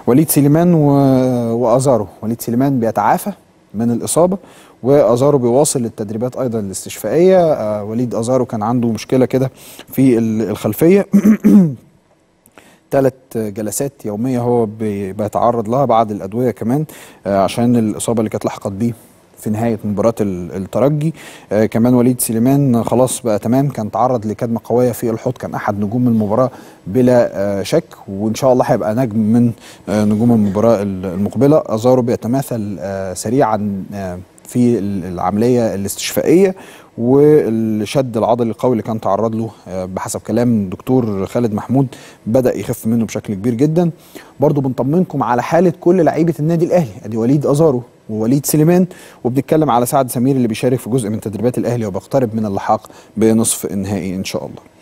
وليد سليمان و... وازارو وليد سليمان بيتعافى من الاصابه وازارو بيواصل التدريبات ايضا الاستشفائيه آه وليد ازارو كان عنده مشكله كده في ال- الخلفيه ثلاث جلسات يوميه هو بي- بيتعرض لها بعد الادويه كمان آه، عشان الاصابه اللي كانت لحقت بيه في نهايه مباراه ال- الترجي آه، كمان وليد سليمان خلاص بقى تمام كان تعرض لكدمه قويه في الحوض كان احد نجوم المباراه بلا آه، شك وان شاء الله هيبقى نجم من آه، نجوم المباراه ال- المقبله ازارو بيتماثل آه، سريعا آه، في ال- العمليه الاستشفائيه والشد العضلي القوي اللي كان تعرض له آه، بحسب كلام دكتور خالد محمود بدا يخف منه بشكل كبير جدا برضو بنطمنكم على حاله كل لعيبه النادي الاهلي ادي وليد ازارو ووليد سليمان وبنتكلم على سعد سمير اللي بيشارك في جزء من تدريبات الاهلي وبيقترب من اللحاق بنصف النهائي ان شاء الله